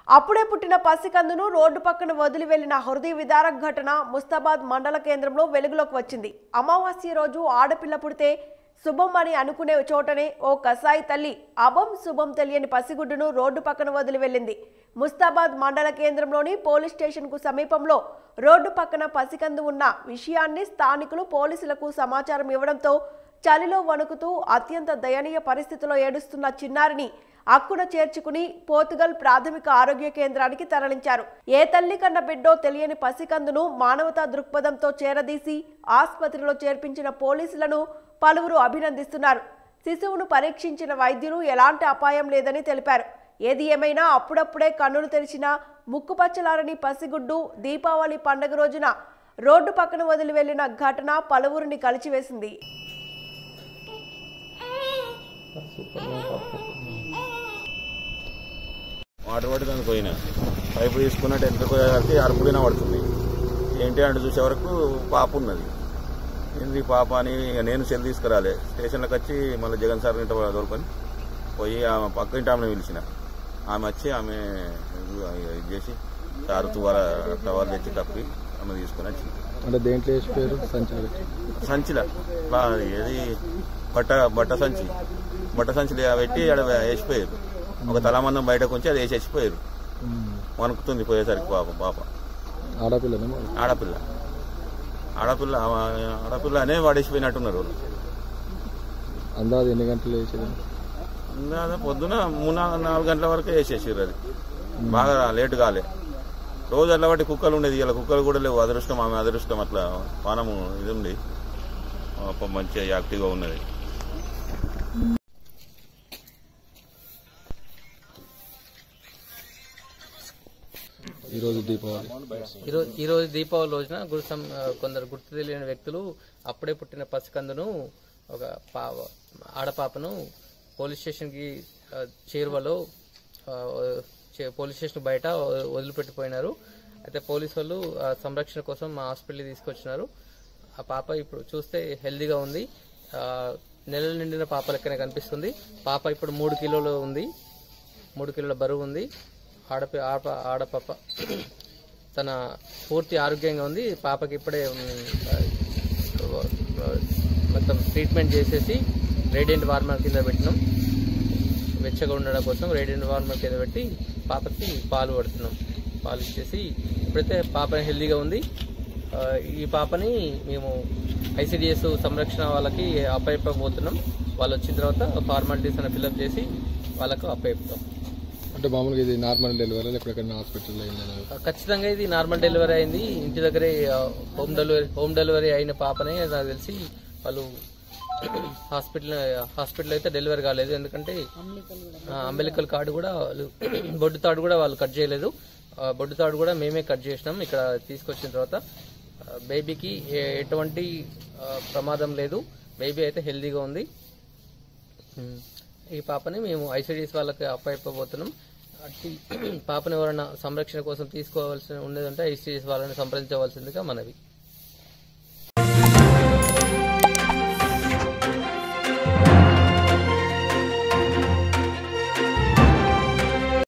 అప్పుడే పుట్టిన పసికందును రోడ్డు పక్కన వదిలి వెళ్లిన హృదయ విదారక ఘటన ముస్తాబాద్ మండల కేంద్రంలో వెలుగులోకి వచ్చింది అమావాస్య రోజు ఆడపిల్ల పుడితే శుభం అని అనుకునే చోటనే ఓ కసాయి తల్లి అభం శుభం తెలియని పసిగుడ్డును రోడ్డు పక్కన వదిలి వెళ్ళింది ముస్తాబాద్ మండల కేంద్రంలోని పోలీస్ స్టేషన్కు సమీపంలో రోడ్డు పక్కన పసికందు ఉన్న విషయాన్ని స్థానికులు పోలీసులకు సమాచారం ఇవ్వడంతో చలిలో వణుకుతూ అత్యంత దయనీయ పరిస్థితిలో ఏడుస్తున్న చిన్నారిని అక్కున చేర్చుకుని పోర్తుగల్ ప్రాథమిక ఆరోగ్య కేంద్రానికి తరలించారు ఏ తల్లి కన్న బిడ్డో తెలియని పసికందును మానవతా దృక్పథంతో చేరదీసి ఆసుపత్రిలో చేర్పించిన పోలీసులను పలువురు అభినందిస్తున్నారు శిశువును పరీక్షించిన వైద్యులు ఎలాంటి అపాయం లేదని తెలిపారు ఏది ఏమైనా అప్పుడప్పుడే కన్నులు తెరిచిన ముక్కుపచ్చలారని పసిగుడ్డు దీపావళి పండుగ రోజున రోడ్డు పక్కన వదిలి వెళ్లిన ఘటన పలువురిని కలిచివేసింది వాటర్ పట్టుకొని పోయినా పైపు తీసుకున్నట్టు ఎంత పోయేసరికి అరుపు వినబడుతుంది ఏంటి అంటే చూసే వరకు పాప ఉన్నది ఏంది పాప అని ఇక నేను సెల్ తీసుకురాలే స్టేషన్లోకి వచ్చి మళ్ళీ జగన్ సార్ ఇంట దొరుకుని పోయి ఆమె పక్క ఇంటి ఆమెను పిలిచిన ఆమె వచ్చి ఆమె ఇది చేసి తారు తువాల టవర్ తెచ్చి కప్పి ఆమె తీసుకుని వచ్చింది అంటే దేంట్లో వేసి పేరు సంచారి సంచిల బా- ఏది బట్ట బట్ట సంచి బట్ట సంచిలో పెట్టి ఆడ వేసిపోయారు ఒక తలమందం బయటకు ఉంచి అది వేసి వేసిపోయారు వణుకుతుంది పోయేసరికి పాప పాప ఆడపిల్లనే మరి. ఆడపిల్ల ఆడపిల్ల ఆ- ఆడపిల్ల అనే వాడేసిపోయినట్టున్నారు వాళ్ళు. అందాది ఎన్ని గంటలు వేసేది అందాక పొద్దున మూడు నాలుగు నాలుగు గంటల వరకు వేసేసారు అది బాగా లేట్ కాలే రోజు అట్లా బట్టి కుక్కలు ఉండేది ఇలా కుక్కలు కూడా లేవు అదృష్టం ఆమె అదృష్టం అట్లా పానము ఇది ఉంది పాపం మంచిగా యాక్టివ్గా ఉన్నది ఈరోజు దీపావళి ఈరోజు ఈరోజు దీపావళి రోజున గురు సం- ఆ, కొందరు గుర్తు తెలియని వ్యక్తులు అప్పుడే పుట్టిన పసికందును ఒక పా ఆడపాపను పోలీస్ స్టేషన్కి ఆ, చేరువలో ఆ, చే- పోలీస్ స్టేషన్ బయట వ- వదిలిపెట్టిపోయినారు అయితే పోలీసు వాళ్ళు ఆ, సంరక్షణ కోసం మా హాస్పిటల్కి తీసుకొచ్చినారు ఆ పాప ఇప్పుడు చూస్తే హెల్దీగా ఉంది ఆ, నెలలు నిండిన పాప లెక్కనే కనిపిస్తుంది పాప ఇప్పుడు మూడు కిలోలు ఉంది మూడు కిలోల బరువు ఉంది ఆడపి ఆడ ఆడపాప తన పూర్తి ఆరోగ్యంగా ఉంది పాపకి ఇప్పుడే ఉమ్, ఆ, మొత్తం ట్రీట్మెంట్ చేసేసి రేడియంట్ వార్మర్ కింద పెట్టినాం వెచ్చగా ఉండడం కోసం రేడియంట్ వార్మర్ కింద పెట్టి పాపకి పాలు పడుతున్నాం పాలు ఇచ్చేసి ఇప్పుడైతే పాప హెల్దీగా ఉంది ఆ, ఈ పాపని మేము ఐసిడిఎస్ సంరక్షణ వాళ్ళకి అప్పయిపోతున్నాం వాళ్ళు వచ్చిన తర్వాత ఫార్మాలిటీస్ అని ఫిల్అప్ చేసి వాళ్ళకు అప్పయిపుతాం అంటే మామూలుగా ఇది నార్మల్ డెలివరీ ఎక్కడికైనా హాస్పిటల్ అయిందని ఖచ్చితంగా ఇది నార్మల్ డెలివరీ అయింది ఇంటి దగ్గరే ఆ, హోమ్ డెలివరీ హోమ్ డెలివరీ అయిన పాపనే నాకు తెలిసి వాళ్ళు హాస్పిటల్ హాస్పిటల్ అయితే డెలివరీ కాలేదు ఎందుకంటే ఆ, అంబెలికల్ కార్డు కూడా వాళ్ళు బొడ్డు తాడు కూడా వాళ్ళు కట్ చేయలేదు ఆ, బొడ్డు తాడు కూడా మేమే కట్ చేసినాం ఇక్కడ తీసుకొచ్చిన తర్వాత ఆ, బేబీకి ఏ- ఎటువంటి ఆ, ప్రమాదం లేదు బేబీ అయితే హెల్దీగా ఉంది ఉమ్. ఈ పాపని మేము ఐసిడిఎస్ వాళ్ళకి అప్పయిపోతున్నాం అట్టి పాపని ఎవరైనా సంరక్షణ కోసం తీసుకోవాల్సి ఉండేదంటే ఐసిడిఎస్ వాళ్ళని సంప్రదించవలసిందిగా మనవి